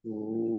ഓ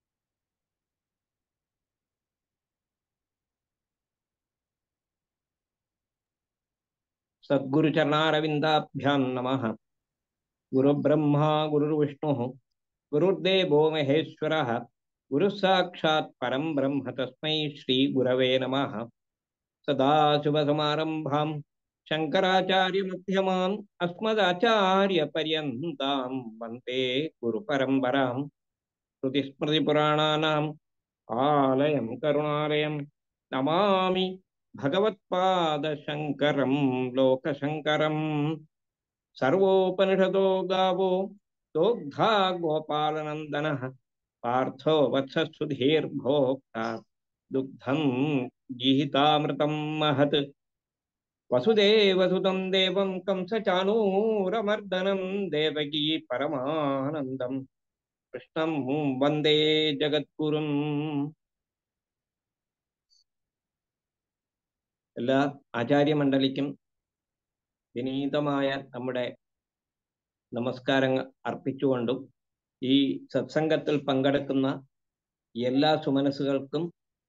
സദ്ഗുരുചരണാരവിന്ദാഭ്യാം നമ ഗുരുബ്രഹ്മാ ഗുരുർവിഷ്ണു ഗുരുർദേവോ മഹേശ്വര ഗുരു സാക്ഷാത് പരം ബ്രഹ്മ തസ്മൈ ശ്രീ ഗുരവേ നമ സദാശിവസമാരംഭാം ശങ്കരാചാര്യമധ്യമാം അസ്മദാചാര്യപര്യന്താം വന്ദേ ഗുരുപരമ്പരാം ശ്രുതിസ്മൃതിപുരാണാനാം ആലയം കരുണാലയം നമാമി ഭഗവത്പാദശങ്കരം ലോകശങ്കരം സർവോപനിഷദോ ഗാവോ ദോഗ്ധാ ഗോപാലനന്ദന പാർത്ഥോ വത്സസുധീർഭോക്ത ദുഗ്ധം ജിഹിതാമൃതം മഹത് വസുദേവസുതം ദേവം കംസചാണൂരമർദ്ദനം ദേവകീ പരമാനന്ദം കൃഷ്ണം വന്ദേ ജഗദ്ഗുരും എല്ലാ ആചാര്യമണ്ഡലിക്കും വിനീതമായ നമ്മുടെ നമസ്കാരങ്ങൾ അർപ്പിച്ചുകൊണ്ടും ഈ സത്സംഗത്തിൽ പങ്കെടുക്കുന്ന എല്ലാ സുമനസ്സുകൾക്കും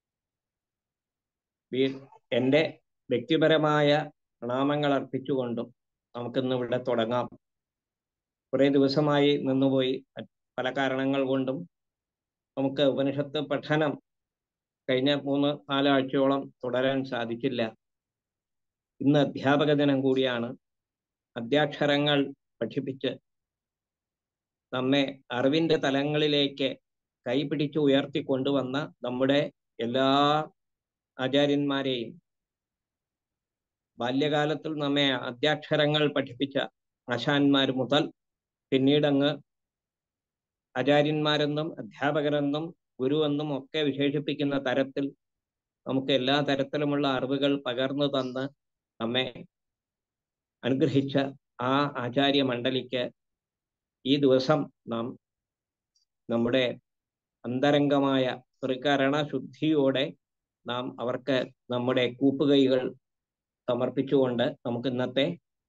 എൻ്റെ വ്യക്തിപരമായ പ്രണാമങ്ങൾ അർപ്പിച്ചുകൊണ്ടും നമുക്കിന്ന് ഇവിടെ തുടങ്ങാം കുറേ ദിവസമായി നിന്നുപോയി പല കാരണങ്ങൾ കൊണ്ടും നമുക്ക് ഉപനിഷത്ത് പഠനം കഴിഞ്ഞ മൂന്ന് നാലാഴ്ചയോളം തുടരാൻ സാധിച്ചില്ല ഇന്ന് അധ്യാപക ദിനം കൂടിയാണ് അധ്യാക്ഷരങ്ങൾ പഠിപ്പിച്ച് നമ്മെ അറിവിന്റെ തലങ്ങളിലേക്ക് കൈപിടിച്ച് ഉയർത്തിക്കൊണ്ടുവന്ന നമ്മുടെ എല്ലാ ആചാര്യന്മാരെയും ബാല്യകാലത്തിൽ നമ്മെ അധ്യാക്ഷരങ്ങൾ പഠിപ്പിച്ച ആശാന്മാർ മുതൽ പിന്നീടങ്ങ് ആചാര്യന്മാരെന്നും അധ്യാപകരെന്നും ഗുരുവെന്നും ഒക്കെ വിശേഷിപ്പിക്കുന്ന തരത്തിൽ നമുക്ക് എല്ലാ തരത്തിലുമുള്ള അറിവുകൾ പകർന്നു തന്ന് നമ്മെ അനുഗ്രഹിച്ച ആ ആചാര്യ മണ്ഡലിക്ക് ഈ ദിവസം നാം നമ്മുടെ അന്തരംഗമായ ത്രികരണ ശുദ്ധിയോടെ നാം അവർക്ക് നമ്മുടെ കൂപ്പുകൈകൾ സമർപ്പിച്ചുകൊണ്ട് നമുക്ക് ഇന്നത്തെ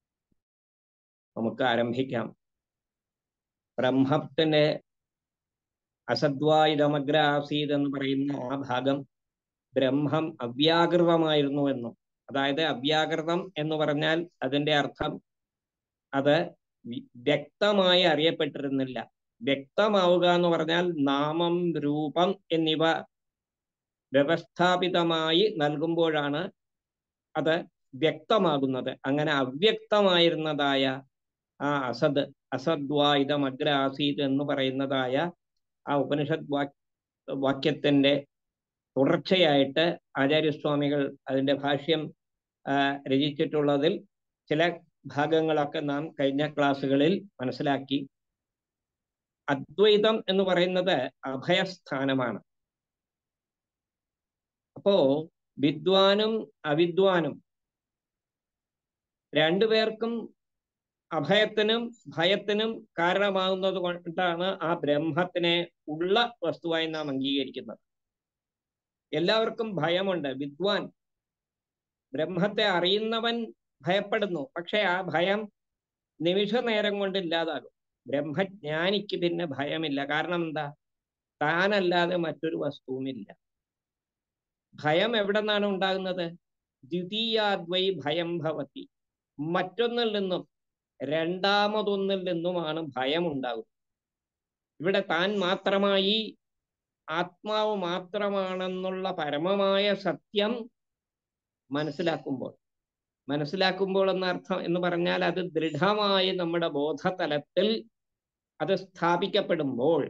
നമുക്ക് ആരംഭിക്കാം ബ്രഹ്മത്തിന്റെ അസദ്വായുധമഗ്ര ആസീത് എന്ന് പറയുന്ന ആ ഭാഗം ബ്രഹ്മം അവ്യാകൃതമായിരുന്നു എന്നും അതായത് അവ്യാകൃതം എന്ന് പറഞ്ഞാൽ അതിന്റെ അർത്ഥം അത് വ്യക്തമായി അറിയപ്പെട്ടിരുന്നില്ല വ്യക്തമാവുക എന്ന് പറഞ്ഞാൽ നാമം രൂപം എന്നിവ വ്യവസ്ഥാപിതമായി നൽകുമ്പോഴാണ് അത് വ്യക്തമാകുന്നത് അങ്ങനെ അവ്യക്തമായിരുന്നതായ ആ അസദ് അസദ്വായുധം അഗ്ര ആസീത് എന്ന് പറയുന്നതായ ആ ഉപനിഷത് വാക് വാക്യത്തിന്റെ തുടർച്ചയായിട്ട് ആചാര്യസ്വാമികൾ അതിന്റെ ഭാഷ്യം രചിച്ചിട്ടുള്ളതിൽ ചില ഭാഗങ്ങളൊക്കെ നാം കഴിഞ്ഞ ക്ലാസ്സുകളിൽ മനസ്സിലാക്കി അദ്വൈതം എന്ന് പറയുന്നത് അഭയസ്ഥാനമാണ് അപ്പോ വിദ്വാനും അവിദ്വാനും രണ്ടുപേർക്കും അഭയത്തിനും ഭയത്തിനും കാരണമാകുന്നത് കൊണ്ടാണ് ആ ബ്രഹ്മത്തിനെ ഉള്ള വസ്തുവായി നാം അംഗീകരിക്കുന്നത് എല്ലാവർക്കും ഭയമുണ്ട് വിദ്വാൻ ബ്രഹ്മത്തെ അറിയുന്നവൻ ഭയപ്പെടുന്നു പക്ഷെ ആ ഭയം നിമിഷ നേരം കൊണ്ട് ഇല്ലാതാകും ബ്രഹ്മജ്ഞാനിക്ക് പിന്നെ ഭയമില്ല കാരണം എന്താ താനല്ലാതെ മറ്റൊരു വസ്തുവുമില്ല ഭയം എവിടെ നിന്നാണ് ഉണ്ടാകുന്നത് ദ്വിതീയാദ്വൈ ഭയം ഭവതി മറ്റൊന്നിൽ നിന്നും രണ്ടാമതൊന്നിൽ നിന്നുമാണ് ഭയം ഉണ്ടാകുന്നത് ഇവിടെ താൻ മാത്രമായി ആത്മാവ് മാത്രമാണെന്നുള്ള പരമമായ സത്യം മനസ്സിലാക്കുമ്പോൾ മനസ്സിലാക്കുമ്പോൾ എന്നർത്ഥം എന്ന് പറഞ്ഞാൽ അത് ദൃഢമായി നമ്മുടെ ബോധതലത്തിൽ അത് സ്ഥാപിക്കപ്പെടുമ്പോൾ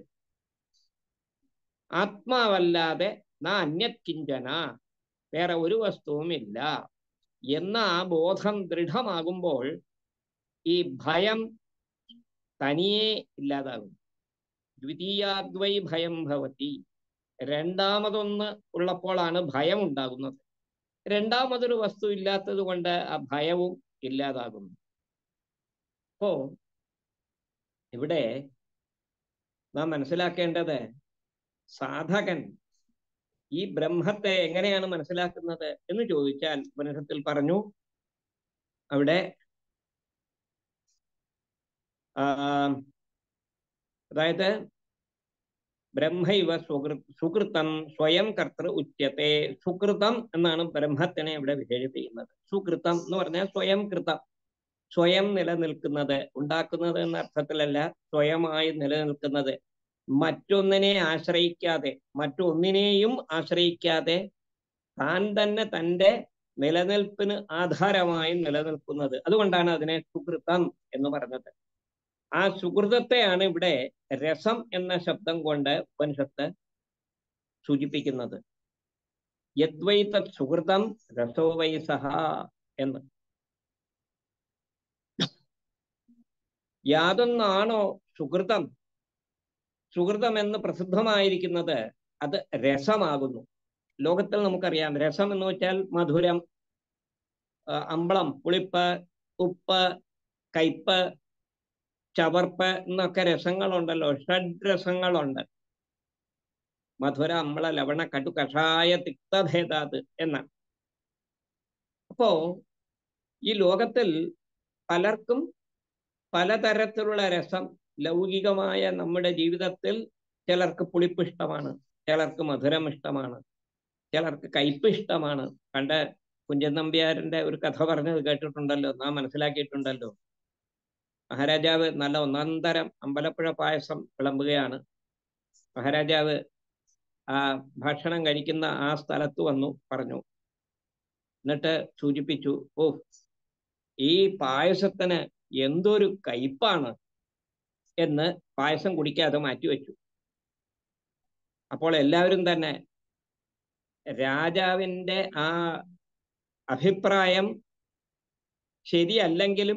ആത്മാവല്ലാതെ നാ അന്യത്കിഞ്ചന വേറെ ഒരു വസ്തുവുമില്ല എന്ന ആ ബോധം ദൃഢമാകുമ്പോൾ ഈ ഭയം തനിയെ ഇല്ലാതാകും ദ്വിതീയാദ്വൈ ഭയം ഭവതി രണ്ടാമതൊന്ന് ഉള്ളപ്പോഴാണ് ഭയം ഉണ്ടാകുന്നത് രണ്ടാമതൊരു വസ്തു ഇല്ലാത്തത് കൊണ്ട് ആ ഭയവും ഇല്ലാതാകുന്നു അപ്പോ ഇവിടെ നാം മനസ്സിലാക്കേണ്ടത് സാധകൻ ഈ ബ്രഹ്മത്തെ എങ്ങനെയാണ് മനസ്സിലാക്കുന്നത് എന്ന് ചോദിച്ചാൽ ഉപനിഷത്തിൽ പറഞ്ഞു അവിടെ അതായത് ബ്രഹ്മൈവ സുകൃ സുകൃതം സ്വയം കർത്തൃ ഉച്യത്തെ സുകൃതം എന്നാണ് ബ്രഹ്മത്തിനെ ഇവിടെ വിശേഷിപ്പിക്കുന്നത് സുകൃതം എന്ന് പറഞ്ഞാൽ സ്വയം കൃതം സ്വയം നിലനിൽക്കുന്നത് ഉണ്ടാക്കുന്നത് എന്ന അർത്ഥത്തിലല്ല സ്വയമായി നിലനിൽക്കുന്നത് മറ്റൊന്നിനെ ആശ്രയിക്കാതെ മറ്റൊന്നിനെയും ആശ്രയിക്കാതെ താൻ തന്നെ തൻ്റെ നിലനിൽപ്പിന് ആധാരമായി നിലനിൽക്കുന്നത് അതുകൊണ്ടാണ് അതിനെ സുകൃതം എന്ന് പറഞ്ഞത് ആ സുഹൃതത്തെയാണ് ഇവിടെ രസം എന്ന ശബ്ദം കൊണ്ട് ഉപനിഷത്ത് സൂചിപ്പിക്കുന്നത് യദ്വൈത സുഹൃതം രസോ വൈ സഹ എന്ന് യാതൊന്നാണോ സുഹൃതം സുഹൃതം എന്ന് പ്രസിദ്ധമായിരിക്കുന്നത് അത് രസമാകുന്നു ലോകത്തിൽ നമുക്കറിയാം രസം എന്ന് വെച്ചാൽ മധുരം ആ, അമ്പളം പുളിപ്പ് ഉപ്പ് കയ്പ് ചവർപ്പ് എന്നൊക്കെ രസങ്ങളുണ്ടല്ലോ ഷഡ്രസങ്ങളുണ്ട് മധുര അമ്പള ലവണ കടു കഷായ തിക്തഭേദാത് എന്നാണ് അപ്പോ ഈ ലോകത്തിൽ പലർക്കും പലതരത്തിലുള്ള രസം ലൗകികമായ നമ്മുടെ ജീവിതത്തിൽ ചിലർക്ക് പുളിപ്പ് ഇഷ്ടമാണ് ചിലർക്ക് മധുരം ഇഷ്ടമാണ് ചിലർക്ക് കയ്പ് ഇഷ്ടമാണ് പണ്ട് കുഞ്ചൻ നമ്പ്യാരിന്റെ ഒരു കഥ പറഞ്ഞത് കേട്ടിട്ടുണ്ടല്ലോ നാം മനസ്സിലാക്കിയിട്ടുണ്ടല്ലോ മഹാരാജാവ് നല്ല ഒന്നാന്തരം അമ്പലപ്പുഴ പായസം വിളമ്പുകയാണ് മഹാരാജാവ് ആ ഭക്ഷണം കഴിക്കുന്ന ആ സ്ഥലത്ത് വന്നു പറഞ്ഞു എന്നിട്ട് സൂചിപ്പിച്ചു ഓ ഈ പായസത്തിന് എന്തൊരു കയ്പാണ് എന്ന് പായസം കുടിക്കാതെ മാറ്റിവെച്ചു അപ്പോൾ എല്ലാവരും തന്നെ രാജാവിൻ്റെ ആ അഭിപ്രായം ശരിയല്ലെങ്കിലും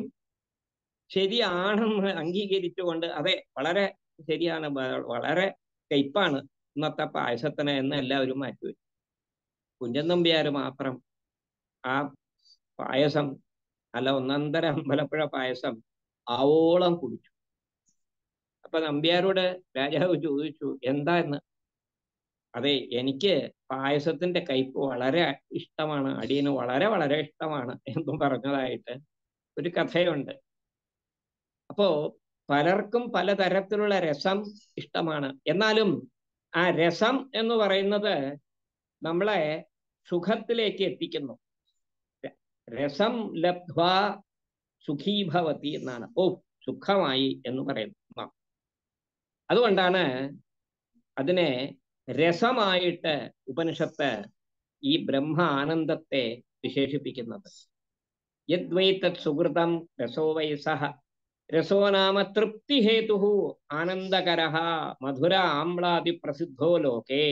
ശരിയാണെന്ന് അംഗീകരിച്ചുകൊണ്ട് അതെ വളരെ ശരിയാണ് വ- വളരെ കയ്പാണ് ഇന്നത്തെ പായസത്തിന് എന്ന് എല്ലാവരും മാറ്റിവെച്ചു കുഞ്ചൻ നമ്പ്യാർ മാത്രം ആ പായസം അല്ല ഒന്നന്തര അമ്പലപ്പുഴ പായസം ആവോളം കുടിച്ചു അപ്പൊ നമ്പ്യാരോട് രാജാവ് ചോദിച്ചു എന്താ എന്ന് അതെ എനിക്ക് പായസത്തിന്റെ കയ്പ് വളരെ ഇഷ്ടമാണ് അടിയന് വളരെ വളരെ ഇഷ്ടമാണ് എന്നും പറഞ്ഞതായിട്ട് ഒരു കഥയുണ്ട് അപ്പോ പലർക്കും പലതരത്തിലുള്ള രസം ഇഷ്ടമാണ് എന്നാലും ആ രസം എന്ന് പറയുന്നത് നമ്മളെ സുഖത്തിലേക്ക് എത്തിക്കുന്നു ര- രസം ലബ്ധ്വ സുഖീഭവതി എന്നാണ് ഓ സുഖമായി എന്ന് പറയുന്നു ആ. അതുകൊണ്ടാണ് അതിനെ രസമായിട്ട് ഉപനിഷത്ത് ഈ ബ്രഹ്മ ആനന്ദത്തെ വിശേഷിപ്പിക്കുന്നത് യദ്വൈതത് സുഹൃതം രസോ വൈ സഹ രസോ നാമ തൃപ്തിഹേതു ആനന്ദകര മധുര ആമ്ലാദി പ്രസിദ്ധോ ലോകേ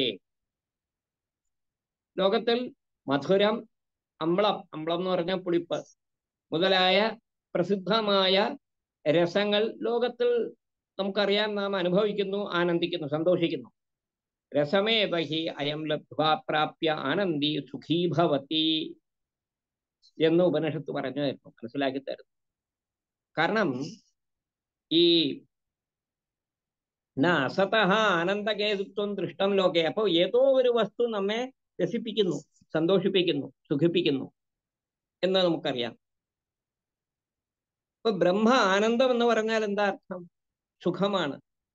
ലോകത്തിൽ മധുരം അമ്ളം അമ്ളം എന്ന് പറഞ്ഞാൽ പുളിപ്പ് മുതലായ പ്രസിദ്ധമായ രസങ്ങൾ ലോകത്തിൽ നമുക്കറിയാം നാം അനുഭവിക്കുന്നു ആനന്ദിക്കുന്നു സന്തോഷിക്കുന്നു രസമേ ബഹി അയം ലബ്ധ്വാ പ്രാപ്യ ആനന്ദി സുഖീ ഭവതി എന്ന് ഉപനിഷത്ത് പറഞ്ഞു തരുന്നു മനസ്സിലാക്കി തരുന്നു കാരണം ഈ അസത ആനന്ദകേതുത്വം ദൃഷ്ടം ലോകെ അപ്പോൾ ഏതോ ഒരു വസ്തു നമ്മെ രസിപ്പിക്കുന്നു സന്തോഷിപ്പിക്കുന്നു സുഖിപ്പിക്കുന്നു എന്ന് നമുക്കറിയാം ഇപ്പൊ ബ്രഹ്മ ആനന്ദം എന്ന് പറഞ്ഞാൽ എന്താ അർത്ഥം സുഖമാണ്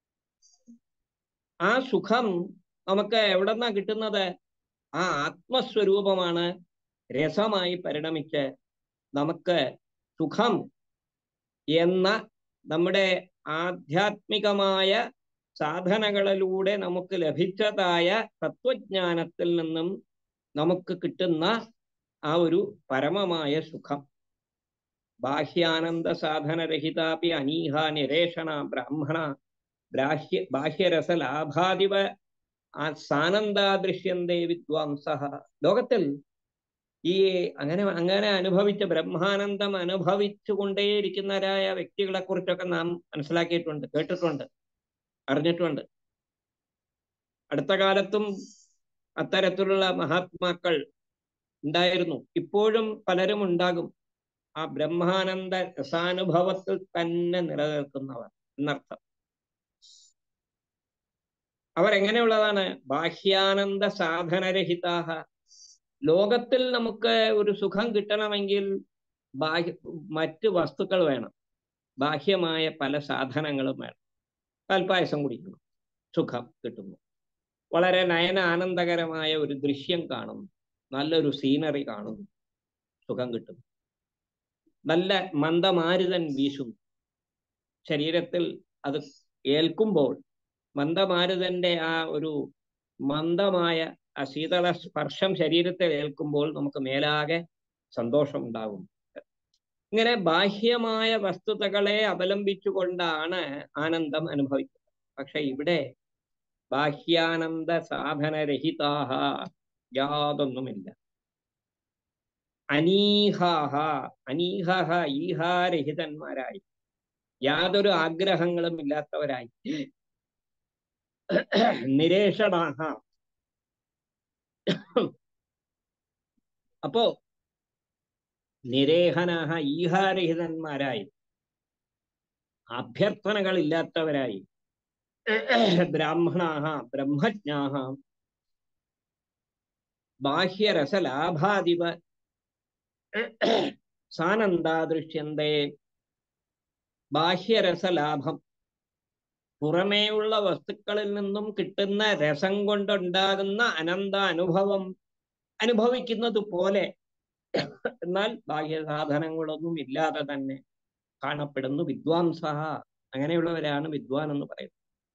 ആ സുഖം നമുക്ക് എവിടെന്നാ കിട്ടുന്നത് ആ ആത്മസ്വരൂപമാണ് രസമായി പരിണമിച്ച് നമുക്ക് സുഖം എന്ന നമ്മുടെ ആധ്യാത്മികമായ സാധനകളിലൂടെ നമുക്ക് ലഭിച്ചതായ തത്വജ്ഞാനത്തിൽ നിന്നും നമുക്ക് കിട്ടുന്ന ആ ഒരു പരമമായ സുഖം ബാഹ്യാനന്ദ സാധനരഹിതാപി അനീഹ നിരേഷണ ബ്രാഹ്മണ ബാഹ്യ ബാഹ്യരസലാഭാദിവ ആ സാനന്ദാദൃശ്യന്തേ വിദ്വാംസ ലോകത്തിൽ ഈ അങ്ങനെ അങ്ങനെ അനുഭവിച്ച ബ്രഹ്മാനന്ദം അനുഭവിച്ചു കൊണ്ടേയിരിക്കുന്നവരായ വ്യക്തികളെ കുറിച്ചൊക്കെ നാം മനസ്സിലാക്കിയിട്ടുണ്ട് കേട്ടിട്ടുണ്ട് അറിഞ്ഞിട്ടുണ്ട് അടുത്ത കാലത്തും അത്തരത്തിലുള്ള മഹാത്മാക്കൾ ഉണ്ടായിരുന്നു ഇപ്പോഴും പലരും ഉണ്ടാകും ആ ബ്രഹ്മാനന്ദ രസാനുഭവത്തിൽ തന്നെ നിലനിൽക്കുന്നവർ എന്നർത്ഥം അവരെങ്ങനെയുള്ളതാണ് ബാഹ്യാനന്ദ സാധനരഹിതാഹ ലോകത്തിൽ നമുക്ക് ഒരു സുഖം കിട്ടണമെങ്കിൽ ബാഹ്യ മറ്റ് വസ്തുക്കൾ വേണം ബാഹ്യമായ പല സാധനങ്ങളും വേണം പാൽപ്പായസം കുടിക്കണം സുഖം കിട്ടുന്നു വളരെ നയന ആനന്ദകരമായ ഒരു ദൃശ്യം കാണുന്നു നല്ലൊരു സീനറി കാണുന്നു സുഖം കിട്ടുന്നു നല്ല മന്ദമാരുതൻ വീശുന്നു ശരീരത്തിൽ അത് ഏൽക്കുമ്പോൾ മന്ദമാരുതന്റെ ആ ഒരു മന്ദമായ ആ ശീതള സ്പർശം ശരീരത്തിൽ ഏൽക്കുമ്പോൾ നമുക്ക് മേലാകെ സന്തോഷം ഉണ്ടാകും ഇങ്ങനെ ബാഹ്യമായ വസ്തുതകളെ അവലംബിച്ചുകൊണ്ടാണ് ആനന്ദം അനുഭവിക്കുന്നത് പക്ഷെ ഇവിടെ ബാഹ്യാനന്ദ സാധനരഹിതാഹ യാതൊന്നുമില്ല അനീഹാഹ അനീഹഹ ഈഹാരഹിതന്മാരായി യാതൊരു ആഗ്രഹങ്ങളും ഇല്ലാത്തവരായി നിരേഷണാഹ അപ്പോ നിരേഹനാഹ ഈഹാരഹിതന്മാരായി അഭ്യർത്ഥനകളില്ലാത്തവരായി ബ്രാഹ്മണാഹ ബ്രഹ്മജ്ഞാഹ ബാഹ്യരസലാഭാധിപ സാനന്ദാദൃശ്യന്തേ ബാഹ്യരസലാഭം പുറമേയുള്ള വസ്തുക്കളിൽ നിന്നും കിട്ടുന്ന രസം കൊണ്ടുണ്ടാകുന്ന അനന്ത അനുഭവം അനുഭവിക്കുന്നത് പോലെ എന്നാൽ ബാഹ്യ സാധനങ്ങളൊന്നും ഇല്ലാതെ തന്നെ കാണപ്പെടുന്നു വിദ്വാംസ അങ്ങനെയുള്ളവരാണ് വിദ്വാൻ എന്ന് പറയുന്നത്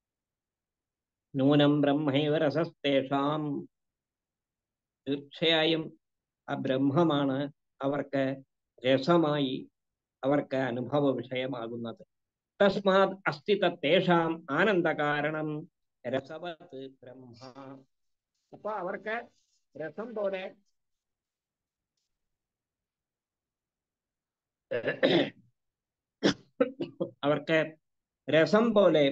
നൂനം ബ്രഹ്മൈവ രസസ്തേഷാം തീർച്ചയായും ആ ബ്രഹ്മമാണ് അവർക്ക് രസമായി അവർക്ക് അനുഭവ വിഷയമാകുന്നത് തസ്മാത് അസ്തി തേഷാം ആനന്ദകാരണം രസവത് ബ്രഹ്മ അപ്പൊ അവർക്ക് രസം പോലെ അവർക്ക് രസം പോലെ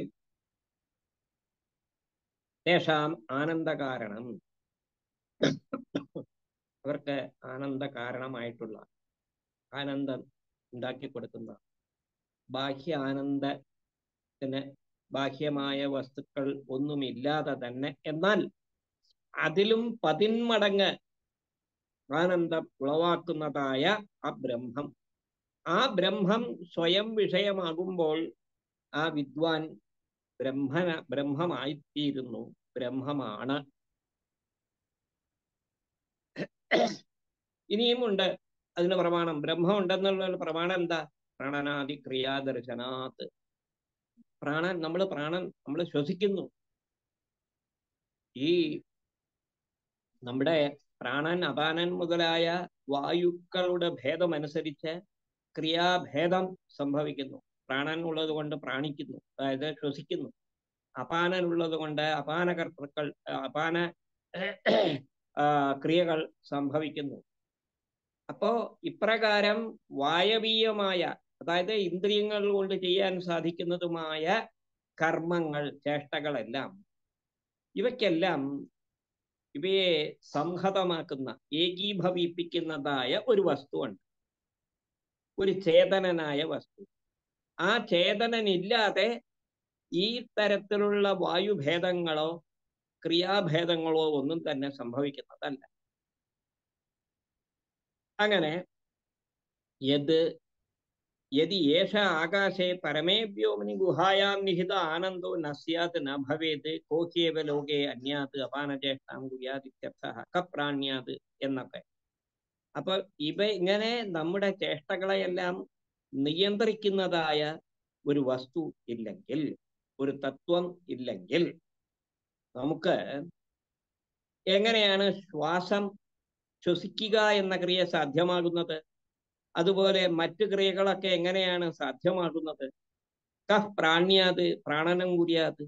തേഷാം ആനന്ദകാരണം അവർക്ക് ആനന്ദ കാരണമായിട്ടുള്ള ആനന്ദം ഉണ്ടാക്കി കൊടുക്കുന്ന ബാഹ്യ ആനന്ദത്തിന് ബാഹ്യമായ വസ്തുക്കൾ ഒന്നുമില്ലാതെ തന്നെ എന്നാൽ അതിലും പതിന്മടങ്ങ് ആനന്ദം ഉളവാക്കുന്നതായ ആ ബ്രഹ്മം ആ ബ്രഹ്മം സ്വയം വിഷയമാകുമ്പോൾ ആ വിദ്വാൻ ബ്രഹ്മന ബ്രഹ്മമായിത്തീരുന്നു ബ്രഹ്മമാണ് ഇനിയുമുണ്ട് അതിന് പ്രമാണം ബ്രഹ്മം ഉണ്ടെന്നുള്ള പ്രമാണം എന്താ പ്രാണനാദി ക്രിയാദർശനാത്ത് പ്രാണൻ നമ്മൾ പ്രാണൻ നമ്മൾ ശ്വസിക്കുന്നു ഈ നമ്മുടെ പ്രാണൻ അപാനൻ മുതലായ വായുക്കളുടെ ഭേദമനുസരിച്ച് ക്രിയാഭേദം സംഭവിക്കുന്നു പ്രാണൻ ഉള്ളത് കൊണ്ട് പ്രാണിക്കുന്നു അതായത് ശ്വസിക്കുന്നു അപാനൻ ഉള്ളത് കൊണ്ട് അപാനകർത്തൃക്കൾ അപാന ക്രിയകൾ സംഭവിക്കുന്നു അപ്പോ ഇപ്രകാരം വായവീയമായ അതായത് ഇന്ദ്രിയങ്ങൾ കൊണ്ട് ചെയ്യാൻ സാധിക്കുന്നതുമായ കർമ്മങ്ങൾ ചേഷ്ടകളെല്ലാം ഇവയ്ക്കെല്ലാം ഇവയെ സംഹതമാക്കുന്ന ഏകീഭവിപ്പിക്കുന്നതായ ഒരു വസ്തുവുണ്ട് ഒരു ചേതനനായ വസ്തു ആ ചേതനനില്ലാതെ ഈ തരത്തിലുള്ള വായുഭേദങ്ങളോ ക്രിയാഭേദങ്ങളോ ഒന്നും തന്നെ സംഭവിക്കുന്നതല്ല അങ്ങനെ യത് യതി ഏഷ ആകാശേ പരമേ വ്യോമനി ഗുഹായാം നിഹിത ആനന്ദോ ന സ്യാത് ന ഭവേത് കോഹ്യേവ ലോകേ അന്യാത് അപാനചേഷ്ടാം ഗുയാദിത്യർത്ഥ കപ്രാണ്യാത് എന്നൊക്കെ അപ്പൊ ഇവ ഇങ്ങനെ നമ്മുടെ ചേഷ്ടകളെയെല്ലാം നിയന്ത്രിക്കുന്നതായ ഒരു വസ്തു ഇല്ലെങ്കിൽ ഒരു തത്വം ഇല്ലെങ്കിൽ നമുക്ക് എങ്ങനെയാണ് ശ്വാസം ശ്വസിക്കുക എന്ന ക്രിയ സാധ്യമാകുന്നത് അതുപോലെ മറ്റു ക്രിയകളൊക്കെ എങ്ങനെയാണ് സാധ്യമാകുന്നത് കഹ് പ്രാണ്യാത് പ്രാണനം കുര്യാത്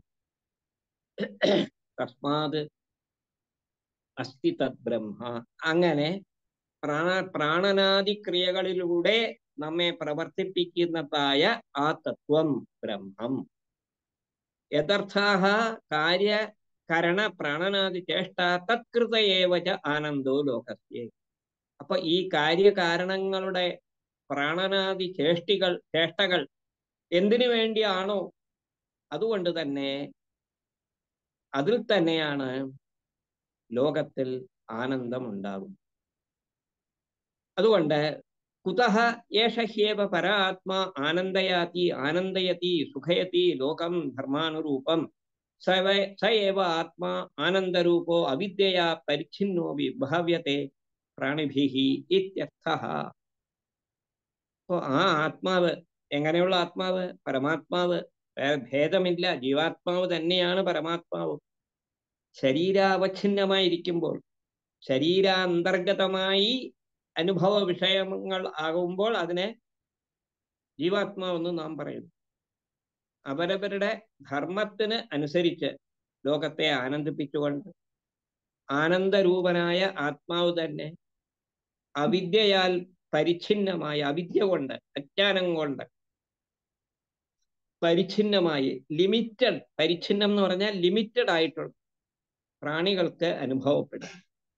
തസ്മാത് അസ്തി തത് ബ്രഹ്മ അങ്ങനെ പ്രാണ പ്രാണനാദി ക്രിയകളിലൂടെ നമ്മെ പ്രവർത്തിപ്പിക്കുന്നതായ ആ തത്വം ബ്രഹ്മം യഥാർത്ഥാഹ കാര്യ കരണ പ്രാണനാദി ചേഷ്ട തത്കൃത ഏവച ആനന്ദോ ലോകസ്യേ അപ്പൊ ഈ കാര്യകാരണങ്ങളുടെ പ്രാണനാദി ചേഷ്ടികൾ ചേഷ്ടകൾ എന്തിനു വേണ്ടിയാണോ അതുകൊണ്ട് തന്നെ അതിൽ തന്നെയാണ് ലോകത്തിൽ ആനന്ദം ഉണ്ടാകും അതുകൊണ്ട് കുതഹ ഏഷ ഹ്യേവ പരാത്മാ ആനന്ദയാതി ആനന്ദയതി സുഖയതി ലോകം ധർമാനുരൂപം സ വ- സ ഏവ ആത്മാ ആനന്ദരൂപോ അവിദ്യയാ പരിച്ഛിന്നോ വിഭാവ്യത്തെ പ്രാണിഭിഹി ഇത്യർത്ഥഃ അപ്പോ ആ ആത്മാവ് എങ്ങനെയുള്ള ആത്മാവ് പരമാത്മാവ് വേറെ ഭേദമില്ല ജീവാത്മാവ് തന്നെയാണ് പരമാത്മാവ് ശരീരാവച്ഛിന്നമായിരിക്കുമ്പോൾ ശരീരാന്തർഗതമായി അനുഭവ വിഷയങ്ങൾ ആകുമ്പോൾ അതിനെ ജീവാത്മാവെന്ന് നാം പറയുന്നു അവരവരുടെ ധർമ്മത്തിന് അനുസരിച്ച് ലോകത്തെ ആനന്ദിപ്പിച്ചുകൊണ്ട് ആനന്ദരൂപനായ ആത്മാവ് തന്നെ അവിദ്യയാൽ പരിച്ഛിന്നമായ അവിദ്യ കൊണ്ട് അജ്ഞാനം കൊണ്ട് പരിച്ഛിന്നമായി ലിമിറ്റഡ് പരിച്ഛിന്നം എന്ന് പറഞ്ഞാൽ ലിമിറ്റഡ് ആയിട്ടുള്ള പ്രാണികൾക്ക് അനുഭവപ്പെടും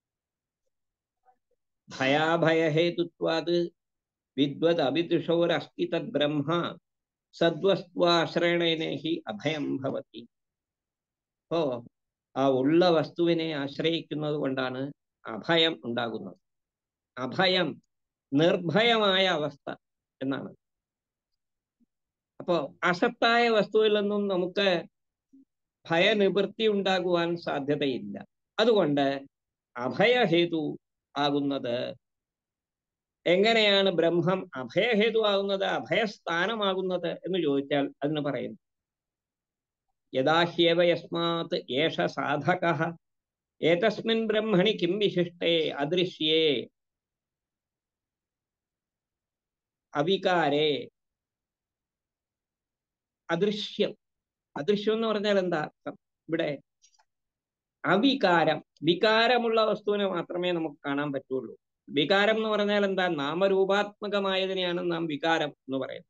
ഭയാഭയഹേതുത്വാത് വിദ്വത് അവിദുഷോരസ്തി തദ് ബ്രഹ്മ സദ്വസ്ത്വാശ്രയണേന ഹി അഭയം ഭവതി അപ്പോ ആ ഉള്ള വസ്തുവിനെ ആശ്രയിക്കുന്നത് കൊണ്ടാണ് അഭയം ഉണ്ടാകുന്നത് അഭയം നിർഭയമായ അവസ്ഥ എന്നാണ് അപ്പോ അസത്തായ വസ്തുവിൽ നിന്നും നമുക്ക് ഭയനിവൃത്തി ഉണ്ടാകുവാൻ സാധ്യതയില്ല അതുകൊണ്ട് അഭയഹേതു ആകുന്നത് എങ്ങനെയാണ് ബ്രഹ്മം അഭയഹേതു ആകുന്നത് അഭയസ്ഥാനമാകുന്നത് എന്ന് ചോദിച്ചാൽ അതിന് പറയുന്നു യഥാഹ്യേവ യസ്മാത് ഏഷ സാധക ഏതസ്മിൻ ബ്രഹ്മണി കിം വിശിഷ്ടേ അദൃശ്യേ അവികാരേ അദൃശ്യം അദൃശ്യം എന്ന് പറഞ്ഞാൽ എന്താ അർത്ഥം ഇവിടെ അവികാരം വികാരമുള്ള വസ്തുവിനെ മാത്രമേ നമുക്ക് കാണാൻ പറ്റുള്ളൂ വികാരം എന്ന് പറഞ്ഞാൽ എന്താ നാമരൂപാത്മകമായതിനെയാണ് നാം വികാരം എന്ന് പറയുന്നത്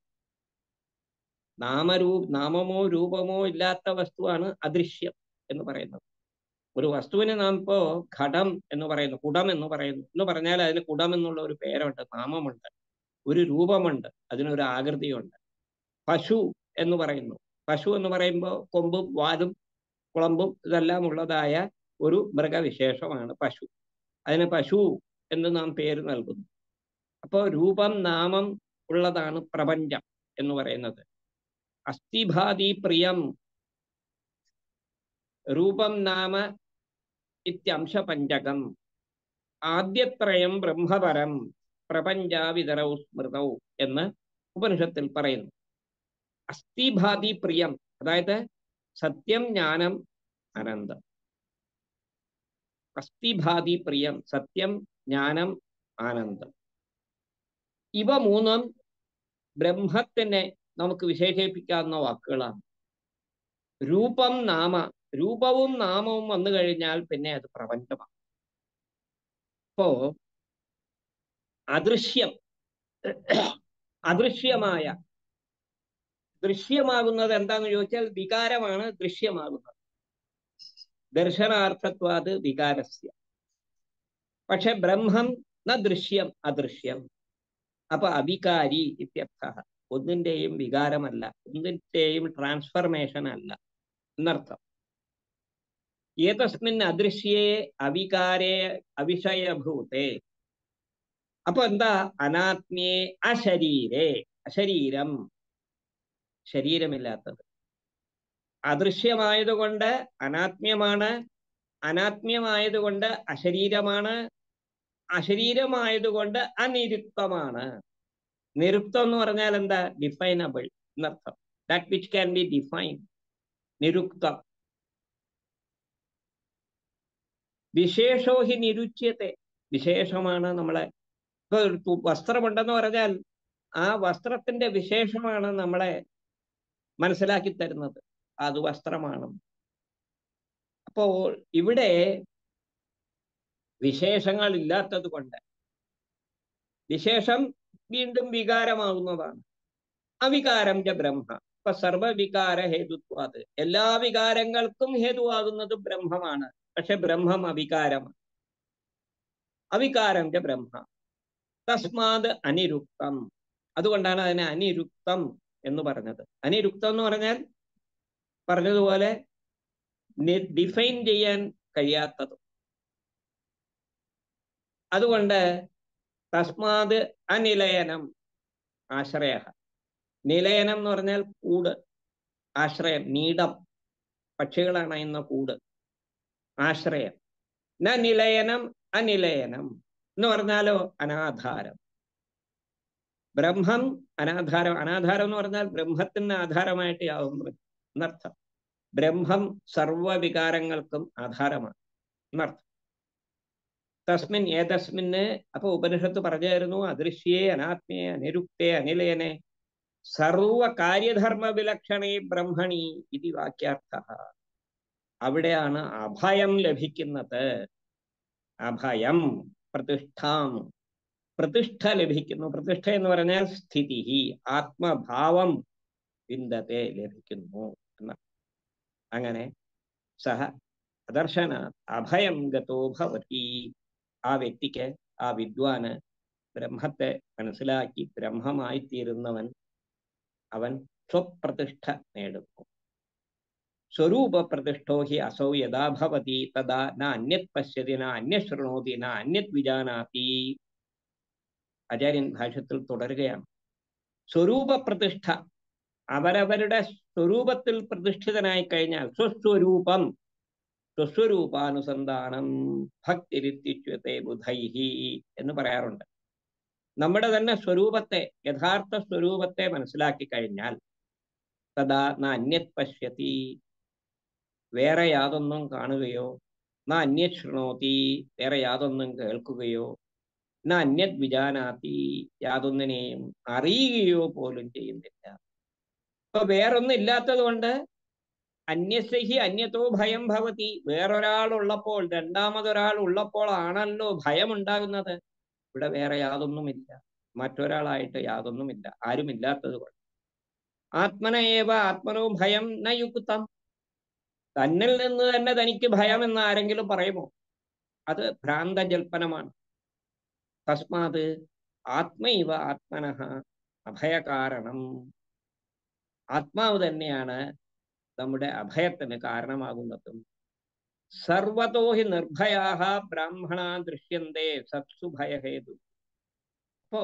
നാമരൂ നാമമോ രൂപമോ ഇല്ലാത്ത വസ്തുവാണ് അദൃശ്യം എന്ന് പറയുന്നത് ഒരു വസ്തുവിനെ നാം ഇപ്പോ ഘടം എന്ന് പറയുന്നു കുടം എന്ന് പറയുന്നു എന്ന് പറഞ്ഞാൽ അതിന് കുടം എന്നുള്ള ഒരു പേരുണ്ട് നാമമുണ്ട് ഒരു രൂപമുണ്ട് അതിനൊരു ആകൃതിയുണ്ട് പശു എന്ന് പറയുന്നു പശു എന്ന് പറയുമ്പോൾ കൊമ്പും വാലും കുളമ്പും ഇതെല്ലാം ഉള്ളതായ ഒരു മൃഗവിശേഷമാണ് പശു അതിന് പശു എന്ന് നാം പേര് നൽകുന്നു അപ്പോൾ രൂപം നാമം ഉള്ളതാണ് പ്രപഞ്ചം എന്ന് പറയുന്നത് അസ്ഥിഭാതി പ്രിയം രൂപം നാമ ഇത്യംശ പഞ്ചകം ആദ്യത്രയം ബ്രഹ്മപരം പ്രപഞ്ചാവിതരൗ സ്മൃതൗ എന്ന് ഉപനിഷത്തിൽ പറയുന്നു അസ്ഥിഭാതി പ്രിയം അതായത് സത്യം ജ്ഞാനം അനന്തം അസ്ഥിഭാതി പ്രിയം സത്യം ജ്ഞാനം ആനന്ദം ഇവ മൂന്നും ബ്രഹ്മത്തിനെ നമുക്ക് വിശേഷിപ്പിക്കാവുന്ന വാക്കുകളാണ് രൂപം നാമ രൂപവും നാമവും വന്നു കഴിഞ്ഞാൽ പിന്നെ അത് പ്രപഞ്ചമാണ് അപ്പോ അദൃശ്യം അദൃശ്യമായ ദൃശ്യമാകുന്നത് എന്താന്ന് ചോദിച്ചാൽ വികാരമാണ് ദൃശ്യമാകുന്നത് ദർശനാർത്ഥത്വാത് വികാരസ്യ പക്ഷെ ബ്രഹ്മം ന ദൃശ്യം അദൃശ്യം അപ്പൊ അവികാരി ഇത്യർത്ഥ ഒന്നിന്റെയും വികാരമല്ല ഒന്നിന്റെയും ട്രാൻസ്ഫർമേഷൻ അല്ല എന്നർത്ഥം ഏതസ്മിൻ അദൃശ്യേ അവികാരേ അവിഷയഭൂതേ അപ്പൊ എന്താ അനാത്മ്യേ അശരീരേ അശരീരം ശരീരമില്ലാത്തത് അദൃശ്യമായതുകൊണ്ട് അനാത്മ്യമാണ് അനാത്മ്യമായതുകൊണ്ട് അശരീരമാണ് അശരീരമായതുകൊണ്ട് അനിരുക്തമാണ് നിരുക്തം എന്ന് പറഞ്ഞാൽ എന്താ ഡിഫൈനബിൾ എന്നർത്ഥം that which can be define നിരുക്തം വിശേഷോ ഹി നിരുച്യത്തെ വിശേഷമാണ് നമ്മളെ ഇപ്പൊ ഒരു തു- വസ്ത്രമുണ്ടെന്ന് പറഞ്ഞാൽ ആ വസ്ത്രത്തിന്റെ വിശേഷമാണ് നമ്മളെ മനസ്സിലാക്കി തരുന്നത് അത് വസ്ത്രമാണ് അപ്പോൾ ഇവിടെ വിശേഷങ്ങൾ ഇല്ലാത്തത് കൊണ്ട് വിശേഷം വീണ്ടും വികാരമാകുന്നതാണ് അവികാരം ച ബ്രഹ്മ ഇപ്പൊ സർവവികാര ഹേതുത്വാത് എല്ലാ വികാരങ്ങൾക്കും ഹേതുവാകുന്നത് ബ്രഹ്മമാണ് പക്ഷെ ബ്രഹ്മം അവികാരമാണ് അവികാരം ച ബ്രഹ്മ തസ്മാത് അനിരുക്തം അതുകൊണ്ടാണ് അതിനെ അനിരുക്തം എന്ന് പറഞ്ഞത് അനിരുക്തം എന്ന് പറഞ്ഞാൽ പറഞ്ഞതുപോലെ ഡിഫൈൻ ചെയ്യാൻ കഴിയാത്തത് അതുകൊണ്ട് തസ്മാത് അനിലയനം ആശ്രയ നിലയനം എന്ന് പറഞ്ഞാൽ കൂട് ആശ്രയം നീടം പക്ഷികൾ അണയുന്ന കൂട് ആശ്രയം ന നിലയനം അനിലയനം എന്ന് പറഞ്ഞാലോ അനാധാരം ബ്രഹ്മം അനാധാരം അനാധാരം എന്ന് പറഞ്ഞാൽ ബ്രഹ്മത്തിന് ആധാരമായിട്ട് യാതൊന്നും എന്നർത്ഥം ബ്രഹ്മം സർവവികാരങ്ങൾക്കും ആധാരമാണ് എന്നർത്ഥം തസ്മിൻ ഏതസ്മിന് അപ്പൊ ഉപനിഷത്ത് പറഞ്ഞായിരുന്നു അദൃശ്യേ അനാത്മയെ അനിരുക്തേ അനിലയനെ സർവ കാര്യധർമ്മ വിലക്ഷണേ ബ്രഹ്മണി ഇത് വാക്യാർത്ഥ അവിടെയാണ് അഭയം ലഭിക്കുന്നത് അഭയം പ്രതിഷ്ഠാം പ്രതിഷ്ഠ ലഭിക്കുന്നു പ്രതിഷ്ഠ എന്ന് പറഞ്ഞാൽ സ്ഥിതി ആത്മഭാവം വിന്ദത്തെ ലഭിക്കുന്നു എന്ന് അങ്ങനെ സഹ അദർശന അഭയം ഗതോ ഭവതി ആ വ്യക്തിക്ക് ആ വിദ്വാന് ബ്രഹ്മത്തെ മനസ്സിലാക്കി ബ്രഹ്മമായി തീരുന്നവൻ അവൻ സ്വപ്രതിഷ്ഠ നേടുന്നു സ്വരൂപ പ്രതിഷ്ഠോ ഹി അസൗ യഥാ ഭവതി തഥാ ന അന്യത് പശ്യതി ന അന്യത് ശൃണോതി ന അന്യത് വിജാനാതി ആചാര്യൻ ഭാഷ്യത്തിൽ തുടരുകയാണ് സ്വരൂപ പ്രതിഷ്ഠ അവരവരുടെ സ്വരൂപത്തിൽ പ്രതിഷ്ഠിതനായി കഴിഞ്ഞാൽ സ്വസ്വരൂപം സ്വസ്വരൂപാനുസന്ധാനം ഭക്തിരിത്യുച്യത്തെ ബുധൈഹി എന്ന് പറയാറുണ്ട് നമ്മുടെ തന്നെ സ്വരൂപത്തെ യഥാർത്ഥ സ്വരൂപത്തെ മനസ്സിലാക്കി കഴിഞ്ഞാൽ തഥാ ന അന്യത് പശ്യതി വേറെ യാതൊന്നും കാണുകയോ ന അന്യത് ശൃണോതി വേറെ യാതൊന്നും കേൾക്കുകയോ ന അന്യത് വിജാനാത്തി യാതൊന്നിനെയും അറിയുകയോ പോലും ചെയ്യുന്നില്ല അപ്പൊ വേറൊന്നും ഇല്ലാത്തത് കൊണ്ട് അന്യസഹി അന്യത്തോ ഭയം ഭവതി വേറൊരാൾ ഉള്ളപ്പോൾ രണ്ടാമതൊരാൾ ഉള്ളപ്പോൾ ആണല്ലോ ഭയം ഉണ്ടാകുന്നത് ഇവിടെ വേറെ യാതൊന്നുമില്ല മറ്റൊരാളായിട്ട് യാതൊന്നുമില്ല ആരുമില്ലാത്തത് കൊണ്ട് ആത്മന ഏവ ആത്മനോ ഭയം ന യുക്തം തന്നിൽ നിന്ന് തന്നെ തനിക്ക് ഭയം എന്ന് ആരെങ്കിലും പറയുമോ അത് ഭ്രാന്തജൽപ്പനമാണ് തസ്മാത് ആത്മൈവ ആത്മനഃ അഭയകാരണം ആത്മാവ് തന്നെയാണ് നമ്മുടെ അഭയത്തിന് കാരണമാകുന്നതും സർവതോ ഹി നിർഭയാഹ ബ്രാഹ്മണ ദൃശ്യന്തേ സത്സു ഭയഹേതു അപ്പോ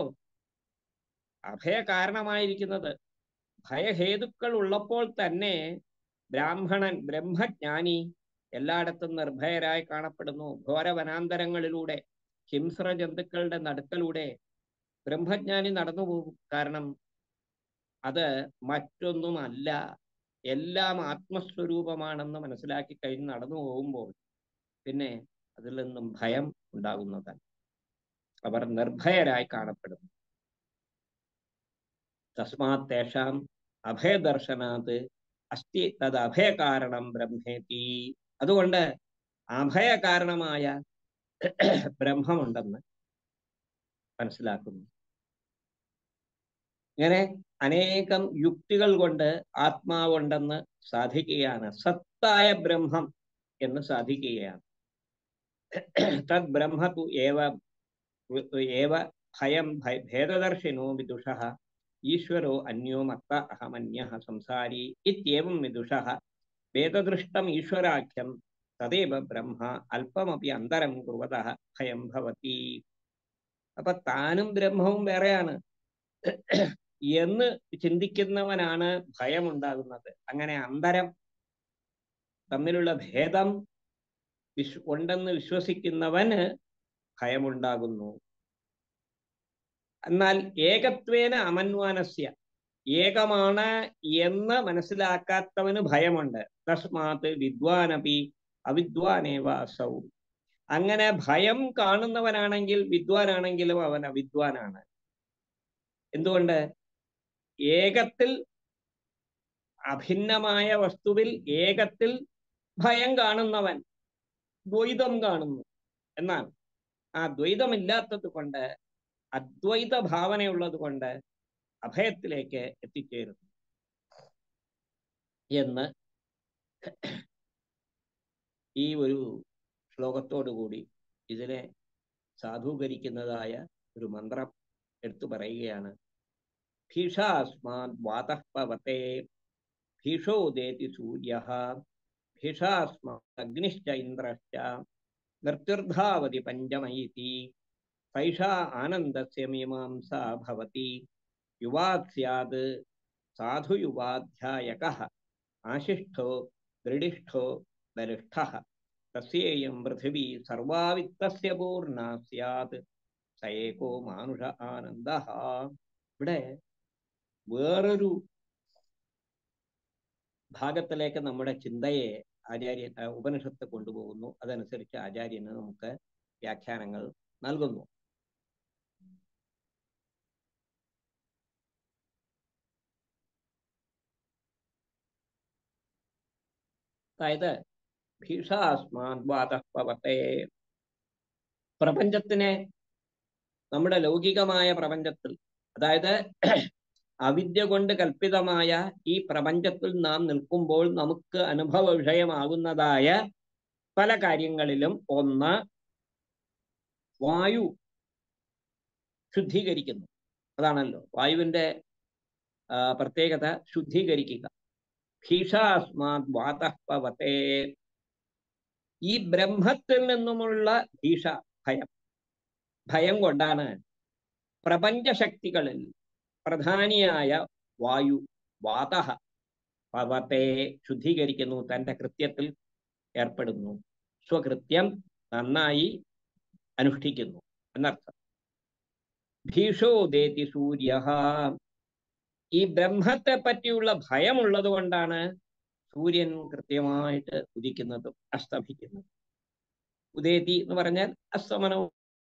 അഭയ കാരണമായിരിക്കുന്നത് ഭയഹേതുക്കൾ ഉള്ളപ്പോൾ തന്നെ ബ്രാഹ്മണൻ ബ്രഹ്മജ്ഞാനി എല്ലായിടത്തും നിർഭയരായി കാണപ്പെടുന്നു ഘോരവനാന്തരങ്ങളിലൂടെ ഹിംസ്ര ജന്തുക്കളുടെ നടുക്കലൂടെ ബ്രഹ്മജ്ഞാനി നടന്നു പോകും കാരണം അത് മറ്റൊന്നുമല്ല എല്ലാം ആത്മസ്വരൂപമാണെന്ന് മനസ്സിലാക്കി കഴിഞ്ഞ് നടന്നു പോകുമ്പോൾ പിന്നെ അതിൽ നിന്നും ഭയം ഉണ്ടാകുന്നതാണ് അവർ നിർഭയരായി കാണപ്പെടുന്നു തസ്മാത് തേഷാം അഭയദർശനാത് അസ്തി തത് അഭയകാരണം ബ്രഹ്മേതി അതുകൊണ്ട് അഭയകാരണമായ ബ്രഹ്മമുണ്ടെന്ന് മനസ്സിലാക്കുന്നു ഇങ്ങനെ അനേകം യുക്തികൾ കൊണ്ട് ആത്മാവുണ്ടെന്ന് സാധിക്കുകയാണ് സത്തായ ബ്രഹ്മം എന്ന് സാധിക്കുകയാണ് തദ് ബ്രഹ്മ തു ഏവ ഏവ ഭയം ഭേദദർശിനോ വിദുഷ ഈശ്വരോ അന്യോ മത്ത അഹമന്യ സംസാരി ഇത്യവും വിദുഷ വേദദൃഷ്ടം ഈശ്വരാഖ്യം തദേവ ബ്രഹ്മ അല്പമപി അന്തരം കുറുവത ഭയം ഭവതി അപ്പൊ താനും ബ്രഹ്മവും വേറെയാണ് എന്ന് ചിന്തിക്കുന്നവനാണ് ഭയം ഉണ്ടാകുന്നത് അങ്ങനെ അന്തരം തമ്മിലുള്ള ഭേദം വിശ്വ ഉണ്ടെന്ന് വിശ്വസിക്കുന്നവന് ഭയമുണ്ടാകുന്നു എന്നാൽ ഏകത്വേന അമന്വാനസ്യ ഏകമാണ് എന്ന് മനസ്സിലാക്കാത്തവന് ഭയമുണ്ട് തസ്മാത് വിദ്വാനപി അവിദ്വാനേവ അസൗ അങ്ങനെ ഭയം കാണുന്നവനാണെങ്കിൽ വിദ്വാനാണെങ്കിലും അവൻ അവിദ്വാനാണ് എന്തുകൊണ്ട് ഏകത്തിൽ അഭിന്നമായ വസ്തുവിൽ ഏകത്തിൽ ഭയം കാണുന്നവൻ ദ്വൈതം കാണുന്നു എന്നാൽ ആ ദ്വൈതമില്ലാത്തത് കൊണ്ട് അദ്വൈത ഭാവനയുള്ളത് കൊണ്ട് അഭയത്തിലേക്ക് എത്തിച്ചേരുന്നു എന്ന് ഈ ഒരു ശ്ലോകത്തോടു കൂടി ഇതിനെ സാധൂകരിക്കുന്നതായ ഒരു മന്ത്രം എടുത്തു പറയുകയാണ് ഭീഷാസ്മാത് വാതഃപവത്തെ ഭീഷോദേതി സൂര്യ ഭീഷാസ്മാഗ്നിശ്ച ഇന്ദ്രശ്ച മൃത്യുർധാവതി പഞ്ചമൈതി സൈഷാ ആനന്ദസ്യ മീമാംസാ ഭവതി യുവാത് സ്യാത് സാധുയുവാധ്യായക ആശിഷ്ടോ ദൃഢിഷ്ഠോ ബലിഷ്ഠ തസ്യേയം പൃഥിവി സർവാവിത്തസ്യ പൂർണ്ണ സ്യാത് സയേകോ മാനുഷ ആനന്ദ ഇവിടെ വേറൊരു ഭാഗത്തിലേക്ക് നമ്മുടെ ചിന്തയെ ആചാര്യൻ ആ, ഉപനിഷത്ത് കൊണ്ടുപോകുന്നു അതനുസരിച്ച് ആചാര്യന് നമുക്ക് വ്യാഖ്യാനങ്ങൾ നൽകുന്നു അതായത് ഭീഷാസ്മാദ്വാതപവത്തെ പ്രപഞ്ചത്തിനെ നമ്മുടെ ലൗകികമായ പ്രപഞ്ചത്തിൽ അതായത് അവിദ്യ കൊണ്ട് കൽപ്പിതമായ ഈ പ്രപഞ്ചത്തിൽ നാം നിൽക്കുമ്പോൾ നമുക്ക് അനുഭവ വിഷയമാകുന്നതായ പല കാര്യങ്ങളിലും ഒന്ന് വായു ശുദ്ധീകരിക്കുന്നു അതാണല്ലോ വായുവിന്റെ ആ, പ്രത്യേകത ശുദ്ധീകരിക്കുക ഭീഷാസ്മാത് വാതപവത്തെ ഈ ബ്രഹ്മത്തിൽ നിന്നുമുള്ള ഭീഷ ഭയം ഭയം കൊണ്ടാണ് പ്രപഞ്ചശക്തികളിൽ പ്രധാനിയായ വായു വാത പവത്തെ ശുദ്ധീകരിക്കുന്നു തന്റെ കൃത്യത്തിൽ ഏർപ്പെടുന്നു സ്വകൃത്യം നന്നായി അനുഷ്ഠിക്കുന്നു എന്നർത്ഥം ഭീഷോദേതി സൂര്യ ഈ ബ്രഹ്മത്തെ പറ്റിയുള്ള ഭയമുള്ളത് കൊണ്ടാണ് സൂര്യൻ കൃത്യമായിട്ട് ഉദിക്കുന്നതും അസ്തമിക്കുന്നതും ഉദേതി എന്ന് പറഞ്ഞാൽ അസ്തമനവും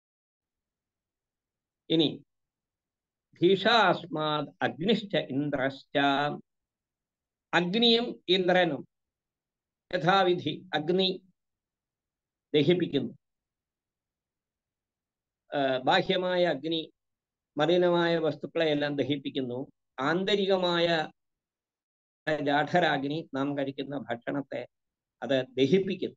ഇനി ഭീഷാസ്മാത് അഗ്നിശ്ച ഇന്ദ്രശ്ച അഗ്നിയും ഇന്ദ്രനും യഥാവിധി അഗ്നി ദഹിപ്പിക്കുന്നു ആ, ബാഹ്യമായ അഗ്നി മലിനമായ വസ്തുക്കളെയെല്ലാം ദഹിപ്പിക്കുന്നു ആന്തരികമായ ജാഠരാഗ്നി നാം കഴിക്കുന്ന ഭക്ഷണത്തെ അത് ദഹിപ്പിക്കുന്നു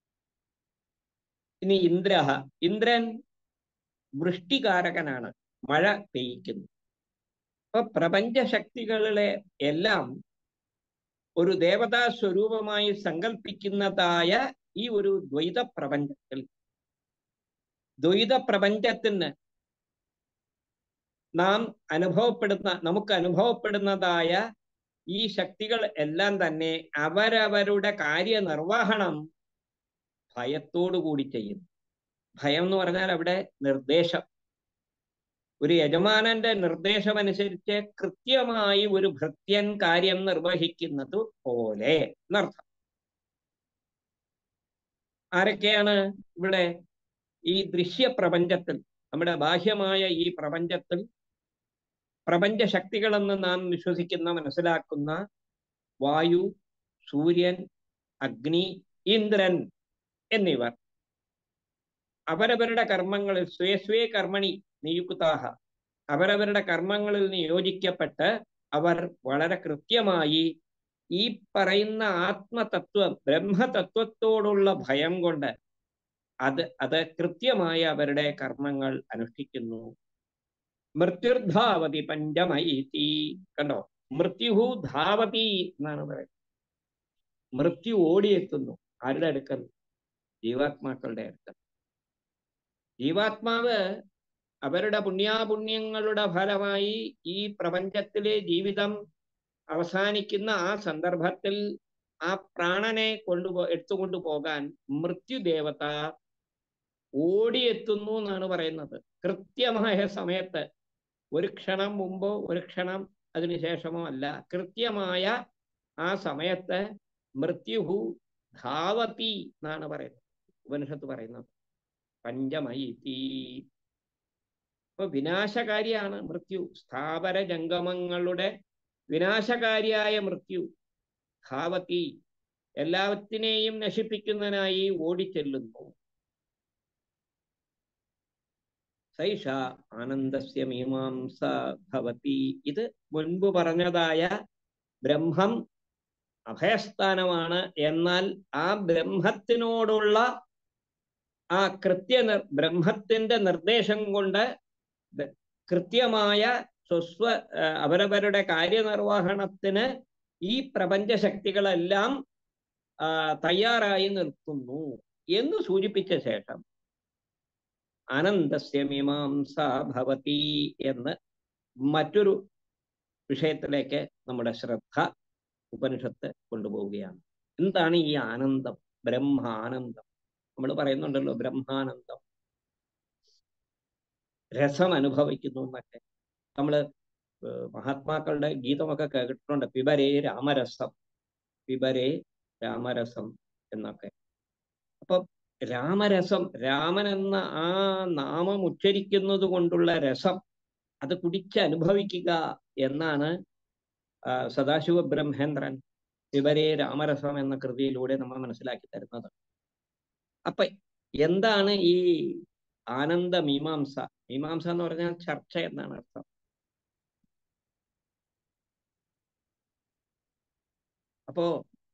ഇനി ഇന്ദ്ര ഇന്ദ്രൻ വൃഷ്ടികാരകനാണ് മഴ പെയ്യിക്കുന്നു അപ്പൊ പ്രപഞ്ചശക്തികളിലെ എല്ലാം ഒരു ദേവതാ സ്വരൂപമായി സങ്കല്പിക്കുന്നതായ ഈ ഒരു ദ്വൈത പ്രപഞ്ചത്തിൽ ദ്വൈത പ്രപഞ്ചത്തിന് നാം അനുഭവപ്പെടുന്ന നമുക്ക് അനുഭവപ്പെടുന്നതായ ഈ ശക്തികൾ എല്ലാം തന്നെ അവരവരുടെ കാര്യനിർവഹണം ഭയത്തോടു കൂടി ചെയ്യുന്നു ഭയം എന്ന് പറഞ്ഞാൽ അവിടെ നിർദ്ദേശം ഒരു യജമാനന്റെ നിർദ്ദേശം അനുസരിച്ച് കൃത്യമായി ഒരു ഭൃത്യൻ കാര്യം നിർവഹിക്കുന്നത് പോലെ എന്നർത്ഥം ആരൊക്കെയാണ് ഇവിടെ ഈ ദൃശ്യ പ്രപഞ്ചത്തിൽ നമ്മുടെ ബാഹ്യമായ ഈ പ്രപഞ്ചത്തിൽ പ്രപഞ്ച ശക്തികളെന്ന് നാം വിശ്വസിക്കുന്ന മനസ്സിലാക്കുന്ന വായു സൂര്യൻ അഗ്നി ഇന്ദ്രൻ എന്നിവർ അവരവരുടെ കർമ്മങ്ങളിൽ സ്വേ സ്വേ കർമ്മണി നിയുക്താഹ അവരവരുടെ കർമ്മങ്ങളിൽ നിയോജിക്കപ്പെട്ട് അവർ വളരെ കൃത്യമായി ഈ പറയുന്ന ആത്മതത്വം ബ്രഹ്മതത്വത്തോടുള്ള ഭയം കൊണ്ട് അത് അത് കൃത്യമായി അവരുടെ കർമ്മങ്ങൾ അനുഷ്ഠിക്കുന്നു മൃത്യുർധാവതി പഞ്ചമൈതി കണ്ടോ മൃത്യുഹു ധാവതി എന്നാണ് പറയുന്നത് മൃത്യു ഓടിയെത്തുന്നു ആരുടെ അടുക്കൽ ജീവാത്മാക്കളുടെ അടുക്കൽ ജീവാത്മാവ് അവരുടെ പുണ്യാപുണ്യങ്ങളുടെ ഫലമായി ഈ പ്രപഞ്ചത്തിലെ ജീവിതം അവസാനിക്കുന്ന ആ സന്ദർഭത്തിൽ ആ പ്രാണനെ കൊണ്ടുപോ എടുത്തുകൊണ്ടു പോകാൻ മൃത്യുദേവത ഓടിയെത്തുന്നു എന്നാണ് പറയുന്നത് കൃത്യമായ സമയത്ത് ഒരു ക്ഷണം മുമ്പോ ഒരു ക്ഷണം അതിനുശേഷമോ അല്ല കൃത്യമായ ആ സമയത്ത് മൃത്യുഹു ധാവതി എന്നാണ് പറയുന്നത് ഉപനിഷത്ത് പറയുന്നത് പഞ്ചമൈതി ഇപ്പൊ വിനാശകാരിയാണ് മൃത്യു സ്ഥാപര ജംഗമങ്ങളുടെ വിനാശകാരിയായ മൃത്യു ധാവതി എല്ലാത്തിനെയും നശിപ്പിക്കുന്നതിനായി ഓടിച്ചെല്ലുന്നു സൈഷ ആനന്ദസ്യ മീമാംസ ഭവതി ഇത് മുൻപ് പറഞ്ഞതായ ബ്രഹ്മം അഭയസ്ഥാനമാണ് എന്നാൽ ആ ബ്രഹ്മത്തിനോടുള്ള ആ കൃത്യ നിർ- ബ്രഹ്മത്തിന്റെ നിർദ്ദേശം കൊണ്ട് ബ- കൃത്യമായ സ്വസ്വ ആ, അവരവരുടെ കാര്യനിർവഹണത്തിന് ഈ പ്രപഞ്ചശക്തികളെല്ലാം ആ, തയ്യാറായി നിൽക്കുന്നു എന്ന് സൂചിപ്പിച്ച ശേഷം ആനന്ദസ്യ മീമാംസ ഭവതി എന്ന് മറ്റൊരു വിഷയത്തിലേക്ക് നമ്മുടെ ശ്രദ്ധ ഉപനിഷത്ത് കൊണ്ടുപോവുകയാണ് എന്താണ് ഈ ആനന്ദം ബ്രഹ്മാനന്ദം നമ്മൾ പറയുന്നുണ്ടല്ലോ ബ്രഹ്മാനന്ദം രസം അനുഭവിക്കുന്നു എന്നൊക്കെ നമ്മൾ മഹാത്മാക്കളുടെ ഗീതമൊക്കെ കേട്ടിട്ടുണ്ട് പിബരേ രാമരസം പിബരേ രാമരസം എന്നൊക്കെ അപ്പൊ രാമരസം രാമൻ എന്ന ആ നാമം ഉച്ചരിക്കുന്നത് കൊണ്ടുള്ള രസം അത് കുടിച്ച് അനുഭവിക്കുക എന്നാണ് ആ, സദാശിവ ബ്രഹ്മേന്ദ്രൻ വിവരേ രാമരസം എന്ന കൃതിയിലൂടെ നമ്മൾ മനസ്സിലാക്കി തരുന്നത് അപ്പൊ എന്താണ് ഈ ആനന്ദ മീമാംസ മീമാംസ എന്ന് പറഞ്ഞാൽ ചർച്ച എന്നാണ് അർത്ഥം അപ്പോ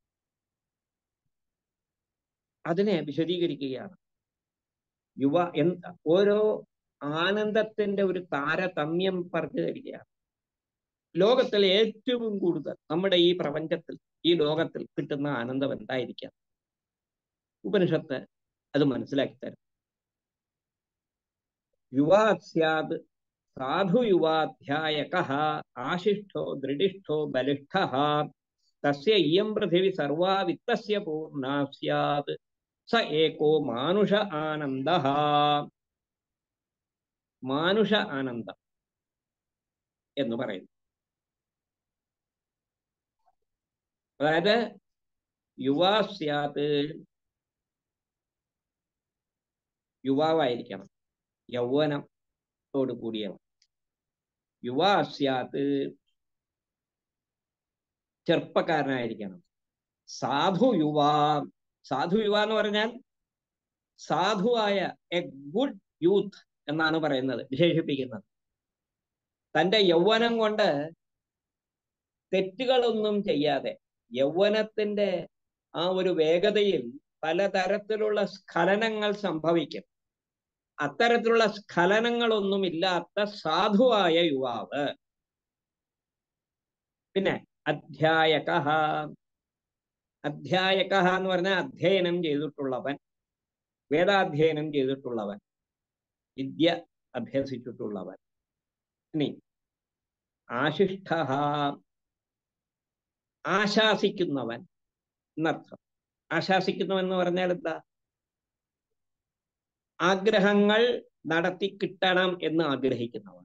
അതിനെ വിശദീകരിക്കുകയാണ് യുവ എന്ത് ഓരോ ആനന്ദത്തിന്റെ ഒരു താരതമ്യം പറഞ്ഞു തരികയാണ് ലോകത്തിൽ ഏറ്റവും കൂടുതൽ നമ്മുടെ ഈ പ്രപഞ്ചത്തിൽ ഈ ലോകത്തിൽ കിട്ടുന്ന ആനന്ദം എന്തായിരിക്കാം ഉപനിഷത്ത് അത് മനസ്സിലാക്കി തരും യുവാ സ്യാത് സാധു യുവാധ്യായക ആശിഷ്ടോ ദൃഢിഷ്ഠോ ബലിഷ്ഠ തസ്യ ഇയം പൃഥിവി സർവാ വിത്തസ്യ പൂർണ്ണ സ്യാത് സ ഏകോ മാനുഷ ആനന്ദ മാനുഷ ആനന്ദം എന്ന് പറയുന്നു അതായത് യുവാ സ്യാത് യുവാവായിരിക്കണം യൗവനത്തോട് കൂടിയവൻ യുവാ സ്യാത് ചെറുപ്പക്കാരനായിരിക്കണം സാധു യുവ സാധു യുവ എന്ന് പറഞ്ഞാൽ സാധുവായ എ ഗുഡ് യൂത്ത് എന്നാണ് പറയുന്നത് വിശേഷിപ്പിക്കുന്നത് തന്റെ യൗവനം കൊണ്ട് തെറ്റുകളൊന്നും ചെയ്യാതെ യൗവനത്തിന്റെ ആ ഒരു വേഗതയിൽ പലതരത്തിലുള്ള സ്ഖലനങ്ങൾ സംഭവിക്കും അത്തരത്തിലുള്ള സ്ഖലനങ്ങളൊന്നും ഇല്ലാത്ത സാധുവായ യുവാവ് പിന്നെ അധ്യായക അധ്യായക എന്ന് പറഞ്ഞാൽ അധ്യയനം ചെയ്തിട്ടുള്ളവൻ വേദാധ്യയനം ചെയ്തിട്ടുള്ളവൻ വിദ്യ അഭ്യസിച്ചിട്ടുള്ളവൻ ഇനി ആശിഷ്ട ആശാസിക്കുന്നവൻ എന്നർത്ഥം ആശാസിക്കുന്നവൻ എന്ന് പറഞ്ഞാൽ എന്താ ആഗ്രഹങ്ങൾ നടത്തി കിട്ടണം എന്ന് ആഗ്രഹിക്കുന്നവൻ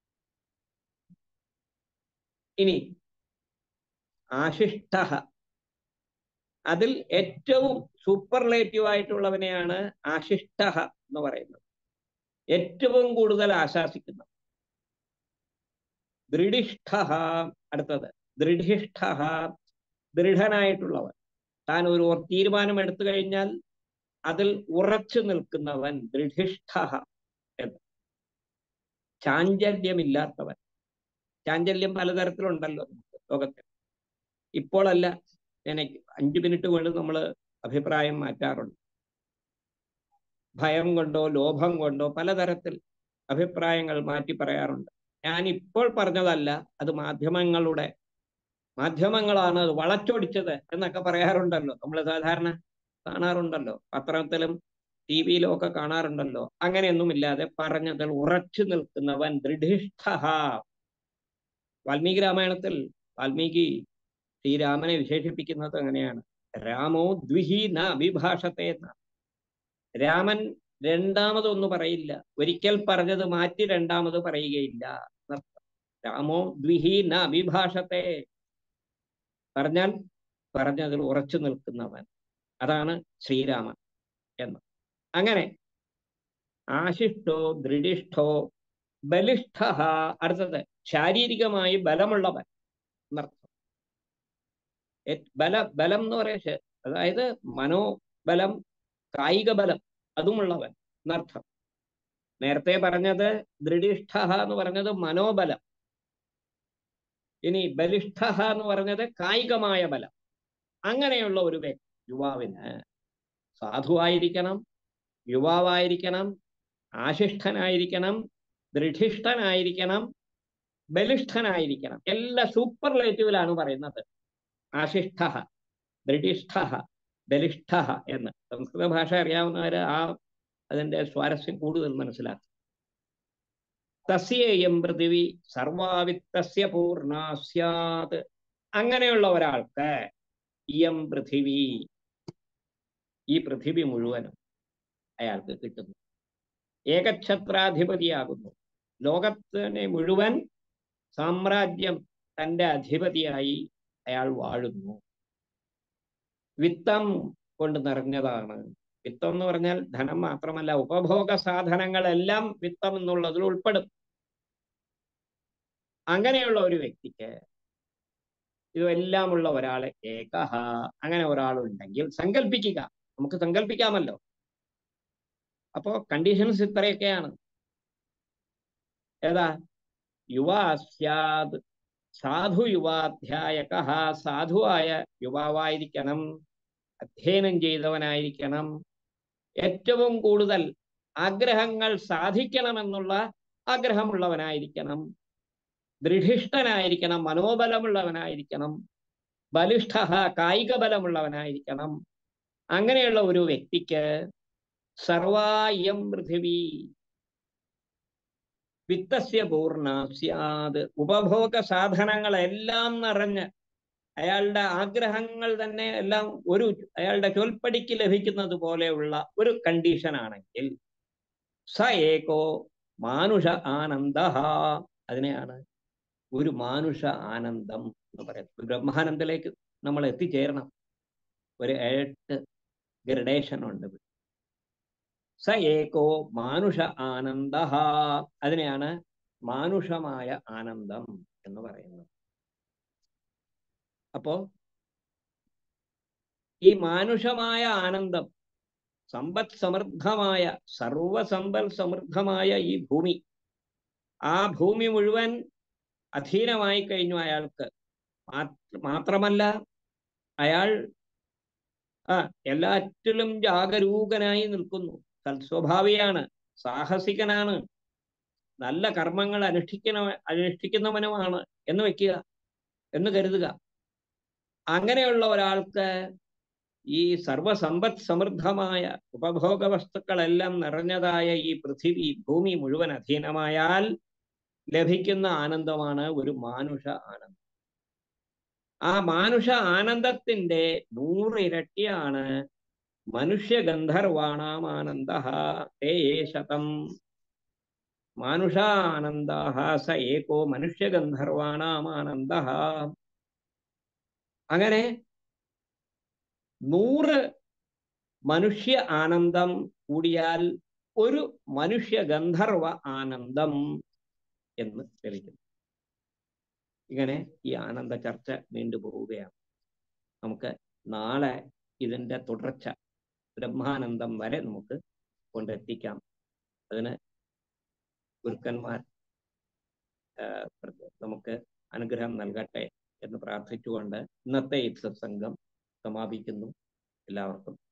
ഇനി ആശിഷ്ട അതിൽ ഏറ്റവും സൂപ്പർലേറ്റീവ് ആയിട്ടുള്ളവനെയാണ് ആശിഷ്ട എന്ന് പറയുന്നത് ഏറ്റവും കൂടുതൽ ആശാസിക്കുന്നത് ദൃഢിഷ്ഠ അടുത്തത് ദൃഢിഷ്ഠ ദൃഢനായിട്ടുള്ളവൻ താൻ ഒരു തീരുമാനം എടുത്തു കഴിഞ്ഞാൽ അതിൽ ഉറച്ചു നിൽക്കുന്നവൻ ദൃഢിഷ്ഠ എന്ന് ചാഞ്ചല്യമില്ലാത്തവൻ ചാഞ്ചല്യം പലതരത്തിലുണ്ടല്ലോ നമുക്ക് ലോകത്തിൽ ഇപ്പോഴല്ല എനിക്ക് അഞ്ചു മിനിറ്റ് കൊണ്ട് നമ്മൾ അഭിപ്രായം മാറ്റാറുണ്ട് ഭയം കൊണ്ടോ ലോഭം കൊണ്ടോ പലതരത്തിൽ അഭിപ്രായങ്ങൾ മാറ്റി പറയാറുണ്ട് ഞാൻ ഇപ്പോൾ പറഞ്ഞതല്ല അത് മാധ്യമങ്ങളുടെ മാധ്യമങ്ങളാണ് അത് വളച്ചൊടിച്ചത് എന്നൊക്കെ പറയാറുണ്ടല്ലോ നമ്മൾ സാധാരണ കാണാറുണ്ടല്ലോ പത്രത്തിലും ടി വിയിലും ഒക്കെ കാണാറുണ്ടല്ലോ അങ്ങനെയൊന്നുമില്ലാതെ പറഞ്ഞതിൽ ഉറച്ചു നിൽക്കുന്നവൻ ദൃഢിഷ്ഠ വാൽമീകി രാമായണത്തിൽ വാൽമീകി ശ്രീരാമനെ വിശേഷിപ്പിക്കുന്നത് അങ്ങനെയാണ് രാമോ ദ്വിഹി ന അഭിഭാഷത്തെ എന്നാണ് രാമൻ രണ്ടാമതൊന്നും പറയില്ല ഒരിക്കൽ പറഞ്ഞത് മാറ്റി രണ്ടാമത് പറയുകയില്ല എന്നർത്ഥം രാമോ ദ്വിഹി ന അഭിഭാഷത്തെ പറഞ്ഞാൽ പറഞ്ഞതിൽ ഉറച്ചു നിൽക്കുന്നവൻ അതാണ് ശ്രീരാമൻ എന്ന് അങ്ങനെ ആശിഷ്ടോ ദൃഢിഷ്ഠോ ബലിഷ്ഠ അടുത്തത് ശാരീരികമായി ബലമുള്ളവൻ എന്നർത്ഥം ബല ബലം എന്ന് പറയാ അതായത് മനോബലം കായിക ബലം അതുമുള്ളവൻ എന്നർത്ഥം നേരത്തെ പറഞ്ഞത് ദൃഢിഷ്ഠ എന്ന് പറഞ്ഞത് മനോബലം ഇനി ബലിഷ്ഠ എന്ന് പറഞ്ഞത് കായികമായ ബലം അങ്ങനെയുള്ള ഒരു വ്യക്തി യുവാവിന് സാധുവായിരിക്കണം യുവാവായിരിക്കണം ആശിഷ്ഠനായിരിക്കണം ദൃഢിഷ്ഠനായിരിക്കണം ബലിഷ്ഠനായിരിക്കണം എല്ലാ സൂപ്പർലേറ്റീവിലാണ് പറയുന്നത് ആശിഷ്ഠ ദൃഢിഷ്ഠ ബലിഷ്ഠ എന്ന് സംസ്കൃത ഭാഷ അറിയാവുന്നവര് ആ അതിന്റെ സ്വാരസ്യം കൂടുതൽ മനസ്സിലാക്കും തസ്യേയം പൃഥിവി സർവാവിത്തസ്യ പൂർണ്ണ സ്യാത് അങ്ങനെയുള്ള ഒരാൾക്ക് ഇയം പൃഥിവി ഈ പൃഥിവി മുഴുവനും അയാൾക്ക് കിട്ടുന്നു ഏകഛത്രാധിപതിയാകുന്നു ലോകത്തിനെ മുഴുവൻ സാമ്രാജ്യം തന്റെ അധിപതിയായി അയാൾ വാഴുന്നു വിത്തം കൊണ്ട് നിറഞ്ഞതാണ് വിത്തം എന്ന് പറഞ്ഞാൽ ധനം മാത്രമല്ല ഉപഭോഗ സാധനങ്ങളെല്ലാം വിത്തം എന്നുള്ളതിൽ ഉൾപ്പെടും അങ്ങനെയുള്ള ഒരു വ്യക്തിക്ക് ഇതെല്ലാമുള്ള ഒരാളെ ഏകഹ അങ്ങനെ ഒരാളുണ്ടെങ്കിൽ സങ്കല്പിക്കുക നമുക്ക് സങ്കല്പിക്കാമല്ലോ അപ്പോ കണ്ടീഷൻസ് ഇത്രയൊക്കെയാണ് ഏതാ യുവാ സ്യാദ് സാധു യുവാധ്യായക സാധുവായ യുവാവായിരിക്കണം അധ്യയനം ചെയ്തവനായിരിക്കണം ഏറ്റവും കൂടുതൽ ആഗ്രഹങ്ങൾ സാധിക്കണമെന്നുള്ള ആഗ്രഹമുള്ളവനായിരിക്കണം ദൃഢിഷ്ഠനായിരിക്കണം മനോബലമുള്ളവനായിരിക്കണം ബലിഷ്ഠ കായിക ബലമുള്ളവനായിരിക്കണം അങ്ങനെയുള്ള ഒരു വ്യക്തിക്ക് സർവായം പൃഥിവി വിത്തസ്യ പൂർണ്ണ സ്യാത് ഉപഭോഗ സാധനങ്ങളെല്ലാം നിറഞ്ഞ് അയാളുടെ ആഗ്രഹങ്ങൾ തന്നെ എല്ലാം ഒരു അയാളുടെ ചൊൽപ്പടിക്ക് ലഭിക്കുന്നത് പോലെയുള്ള ഒരു കണ്ടീഷൻ ആണെങ്കിൽ സ ഏകോ മാനുഷ ആനന്ദ അതിനെയാണ് ഒരു മാനുഷ ആനന്ദം എന്ന് പറയുന്നത് ബ്രഹ്മാനന്ദത്തിലേക്ക് നമ്മൾ എത്തിച്ചേരണം ഒരു എട്ട് ഗ്രഡേഷൻ ഉണ്ട് സ ഏകോ മാനുഷ ആനന്ദ അതിനെയാണ് മാനുഷമായ ആനന്ദം എന്ന് പറയുന്നത് അപ്പോ ഈ മാനുഷമായ ആനന്ദം സമ്പദ് സമൃദ്ധമായ സർവസമ്പൽ സമൃദ്ധമായ ഈ ഭൂമി ആ ഭൂമി മുഴുവൻ അധീനമായി കഴിഞ്ഞു അയാൾക്ക് മാത്രമല്ല അയാൾ ആ എല്ലാറ്റിലും ജാഗരൂകനായി നിൽക്കുന്നു സൽസ്വഭാവിയാണ് സാഹസികനാണ് നല്ല കർമ്മങ്ങൾ അനുഷ്ഠിക്കണ അനുഷ്ഠിക്കുന്നവനുമാണ് എന്ന് വെക്കുക എന്ന് കരുതുക അങ്ങനെയുള്ള ഒരാൾക്ക് ഈ സർവസമ്പദ് സമൃദ്ധമായ ഉപഭോഗ വസ്തുക്കളെല്ലാം നിറഞ്ഞതായ ഈ പൃഥിവി ഭൂമി മുഴുവൻ അധീനമായാൽ ലഭിക്കുന്ന ആനന്ദമാണ് ഒരു മാനുഷ ആനന്ദം ആ മാനുഷ ആനന്ദത്തിന്റെ നൂറിരട്ടിയാണ് മനുഷ്യ ഗന്ധർവാണാം ആനന്ദ തേ ശതം മാനുഷാനന്ദ സ ഏകോ മനുഷ്യ ഗന്ധർവാണാം ആനന്ദ അങ്ങനെ നൂറ് മനുഷ്യ ആനന്ദം കൂടിയാൽ ഒരു മനുഷ്യ ഗന്ധർവ ആനന്ദം എന്ന് ലഭിക്കുന്നു ഇങ്ങനെ ഈ ആനന്ദ ചർച്ച നീണ്ടുപോവുകയാണ് നമുക്ക് നാളെ ഇതിൻ്റെ തുടർച്ച ബ്രഹ്മാനന്ദം വരെ നമുക്ക് കൊണ്ടെത്തിക്കാം അതിന് ഗുരുക്കന്മാർ നമുക്ക് അനുഗ്രഹം നൽകട്ടെ എന്ന് പ്രാർത്ഥിച്ചുകൊണ്ട് ഇന്നത്തെ ഈ സത്സംഗം സമാപിക്കുന്നു എല്ലാവർക്കും